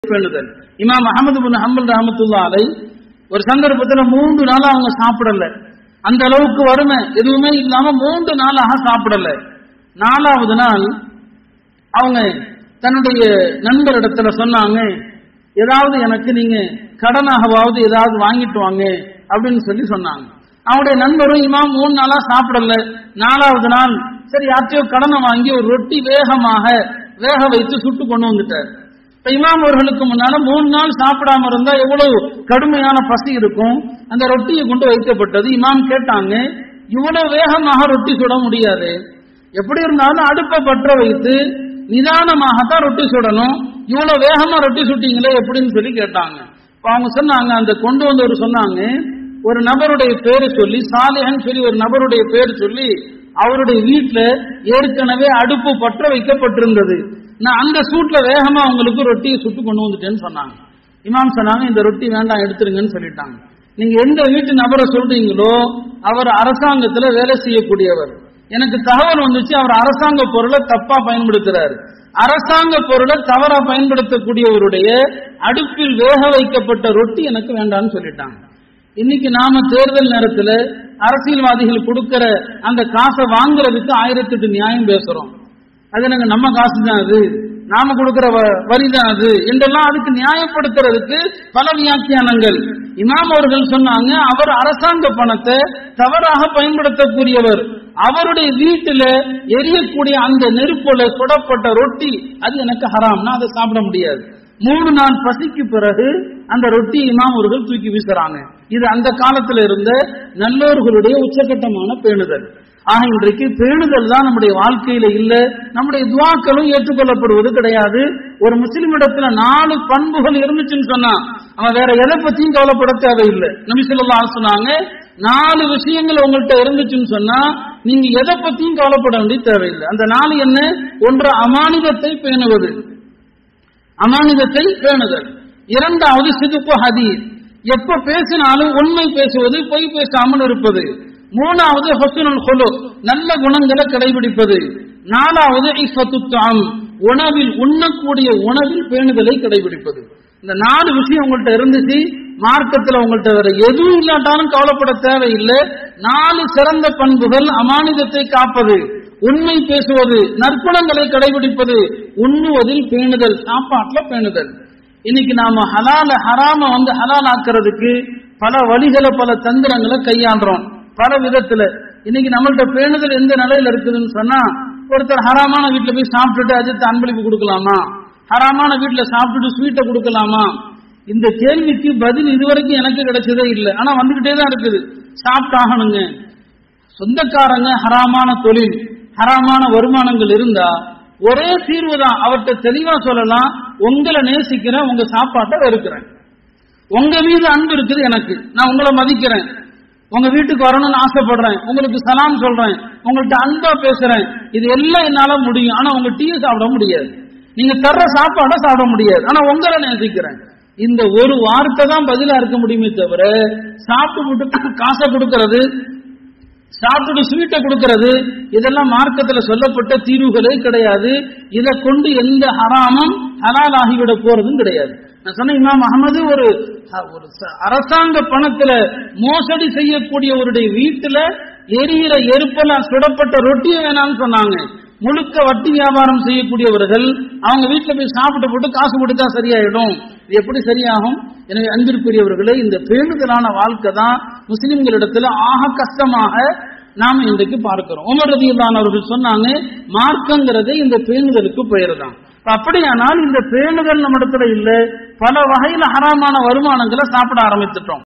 பேணுதல் இமாம் அகமது பின் ஹம்பல் ரஹமத்துல்லா அலை ஒரு சந்தர்ப்பத்துல மூன்று நாளா அவங்க சாப்பிடல அந்த அளவுக்கு வறுமை எதுவுமே இல்லாம மூன்று நாளாக சாப்பிடல நாலாவது நாள் அவங்க தன்னுடைய நண்பரிடத்துல சொன்னாங்க ஏதாவது எனக்கு நீங்க கடனாகவாவது ஏதாவது வாங்கிட்டு வாங்க அப்படின்னு சொல்லி சொன்னாங்க அவனுடைய நண்பரும் இமாம் மூணு நாளா சாப்பிடல நாலாவது நாள் சரி யார்ட்டையோ கடனை வாங்கி ஒரு ரொட்டி வேகமாக வேக வைத்து சுட்டு கொண்டு வந்துட்டார் இப்ப இமாம் அவர்களுக்கு முன்னால மூணு நாள் சாப்பிடாம இருந்தா எவ்வளவு கடுமையான பசி இருக்கும் அந்த ரொட்டியை கொண்டு வைக்கப்பட்டது இமாம் கேட்டாங்க இவ்வளவு வேகமாக ரொட்டி சுட முடியாது எப்படி இருந்தாலும் அடுப்பை பற்ற வைத்து நிதானமாகத்தான் ரொட்டி சுடணும் இவ்வளவு வேகமா ரொட்டி சுட்டீங்களே எப்படின்னு சொல்லி கேட்டாங்க இப்ப அவங்க சொன்னாங்க அந்த கொண்டு வந்தவர் சொன்னாங்க ஒரு நபருடைய பேரு சொல்லி சாலிஹன் சொல்லி ஒரு நபருடைய பேர் சொல்லி அவருடைய வீட்டுல ஏற்கனவே அடுப்பு பற்ற வைக்கப்பட்டிருந்தது நான் அந்த சூட்ல வேகமா அவங்களுக்கு ரொட்டியை சுட்டு கொண்டு வந்துட்டேன்னு சொன்னாங்க இமாம் சொன்னாங்க இந்த ரொட்டி வேண்டாம் எடுத்துருங்கன்னு சொல்லிட்டாங்க நீங்க எந்த வீட்டு நபரை சொல்றீங்களோ அவர் அரசாங்கத்துல வேலை செய்யக்கூடியவர் எனக்கு தகவல் வந்துச்சு அவர் அரசாங்க பொருளை தப்பா பயன்படுத்துறாரு அரசாங்க பொருளை தவறா பயன்படுத்தக்கூடியவருடைய அடுப்பில் வேக வைக்கப்பட்ட ரொட்டி எனக்கு வேண்டாம்னு சொல்லிட்டாங்க இன்னைக்கு நாம தேர்தல் நேரத்துல அரசியல்வாதிகள் கொடுக்கிற அந்த காசை வாங்குறதுக்கு ஆயிரத்தி எட்டு நியாயம் பேசுறோம் அது நாங்க நம்ம காசு தான் அது நாம கொடுக்கிற வரி தான் அது என்றெல்லாம் அதுக்கு நியாயப்படுத்துறதுக்கு பல வியாக்கியானங்கள் இமாம் அவர்கள் சொன்னாங்க அவர் அரசாங்க பணத்தை தவறாக பயன்படுத்தக்கூடியவர் அவருடைய வீட்டுல எரியக்கூடிய அந்த நெருப்புல சுடப்பட்ட ரொட்டி அது எனக்கு ஹராம்னா அதை சாப்பிட முடியாது மூணு நாள் பசிக்கு பிறகு அந்த ரொட்டி இமாம் அவர்கள் தூக்கி வீசுறாங்க இது அந்த காலத்துல இருந்த நல்லோர்களுடைய உச்சகட்டமான பேணுதல் ஆக இன்றைக்கு பேணுதல் தான் நம்முடைய வாழ்க்கையில இல்ல நம்முடைய துவாக்களும் ஏற்றுக்கொள்ளப்படுவது கிடையாது ஒரு முஸ்லிம் இடத்துல நாலு பண்புகள் இருந்துச்சுன்னு சொன்னா அவன் வேற எதை பத்தியும் கவலைப்பட தேவையில்லை நபி சொல்லலாம் சொன்னாங்க நாலு விஷயங்கள் உங்கள்கிட்ட இருந்துச்சுன்னு சொன்னா நீங்க எதை பத்தியும் கவலைப்பட வேண்டிய தேவையில்லை அந்த நாலு என்ன ஒன்று அமானிதத்தை பேணுவது அமானிதத்தை பேணுதல் இரண்டாவது சிதுப்பு ஹதீஸ் எப்ப பேசினாலும் உண்மை பேசுவது பொய் பேசாமல் இருப்பது மூணாவது ஹொசுனுல் ஹொலு நல்ல குணங்களை கடைபிடிப்பது நாலாவது இஃபத்துத்தாம் உணவில் உண்ணக்கூடிய உணவில் பேணுதலை கடைபிடிப்பது இந்த நாலு விஷயம் உங்கள்கிட்ட இருந்துச்சு மார்க்கத்தில் உங்கள்கிட்ட வேற எதுவும் இல்லாட்டாலும் கவலைப்பட தேவையில்லை நாலு சிறந்த பண்புகள் அமானிதத்தை காப்பது உண்மை பேசுவது நற்குணங்களை கடைபிடிப்பது உண்ணுவதில் பேணுதல் சாப்பாட்டுல பேணுதல் இன்னைக்கு நாம ஹலால ஹராம வந்து ஹலால் ஆக்குறதுக்கு பல வழிகளை பல தந்திரங்களை கையாண்டுறோம் பல விதத்துல இன்னைக்கு நம்மள்ட்ட பேணுதல் எந்த நிலையில இருக்குதுன்னு சொன்னா ஒருத்தர் ஹராமான வீட்டுல போய் சாப்பிட்டுட்டு அஜித் அன்பளிப்பு கொடுக்கலாமா ஹராமான வீட்டுல சாப்பிட்டுட்டு ஸ்வீட்டை கொடுக்கலாமா இந்த கேள்விக்கு பதில் இதுவரைக்கும் எனக்கு கிடைச்சதே இல்லை ஆனா வந்துகிட்டே தான் இருக்குது சாப்பிட்டாகணுங்க சொந்தக்காரங்க ஹராமான தொழில் ஹராமான வருமானங்கள் இருந்தா ஒரே தீர்வு தான் அவர்கிட்ட தெளிவா சொல்லலாம் உங்களை நேசிக்கிறேன் உங்க சாப்பாட்டை வெறுக்கிறேன் உங்க மீது அன்பு இருக்குது எனக்கு நான் உங்களை மதிக்கிறேன் உங்க வீட்டுக்கு வரணும்னு ஆசைப்படுறேன் உங்களுக்கு சலாம் சொல்றேன் உங்கள்ட்ட அன்பா பேசுறேன் இது எல்லாம் என்னால முடியும் ஆனா உங்க டீயை சாப்பிட முடியாது நீங்க தர்ற சாப்பாடை சாப்பிட முடியாது ஆனா உங்களை நேசிக்கிறேன் இந்த ஒரு வார்த்தை தான் பதிலா இருக்க முடியுமே தவிர சாப்பிட்டு காசை கொடுக்கறது சாப்பிட்டு ஸ்வீட்டை கொடுக்கறது இதெல்லாம் மார்க்கத்தில் சொல்லப்பட்ட தீர்வுகளே கிடையாது இதை கொண்டு எந்த ஹராமும் ஹலால் ஆகிவிட போறதும் கிடையாது நான் சொன்ன இமாம் அகமது ஒரு ஒரு அரசாங்க பணத்துல மோசடி செய்யக்கூடியவருடைய வீட்டுல எரியிற எருப்பெல்லாம் சுடப்பட்ட ரொட்டியை வேணாம்னு சொன்னாங்க முழுக்க வட்டி வியாபாரம் செய்யக்கூடியவர்கள் அவங்க வீட்டுல போய் சாப்பிட்டு போட்டு காசு கொடுத்தா சரியாயிடும் இது எப்படி சரியாகும் எனவே அன்பிற்குரியவர்களே இந்த பேணுதலான வாழ்க்கை தான் முஸ்லிம்களிடத்துல ஆக கஷ்டமாக நாம இன்றைக்கு பார்க்கிறோம் உமர் ரதியுல்லான் அவர்கள் சொன்னாங்க மார்க்கங்கிறதே இந்த பேணுதலுக்கு பெயர் தான் அப்படியானால் இந்த பேணுதல் நம்ம இடத்துல இல்ல பல வகையில ஹராமான வருமானங்களை சாப்பிட ஆரம்பித்துட்டோம்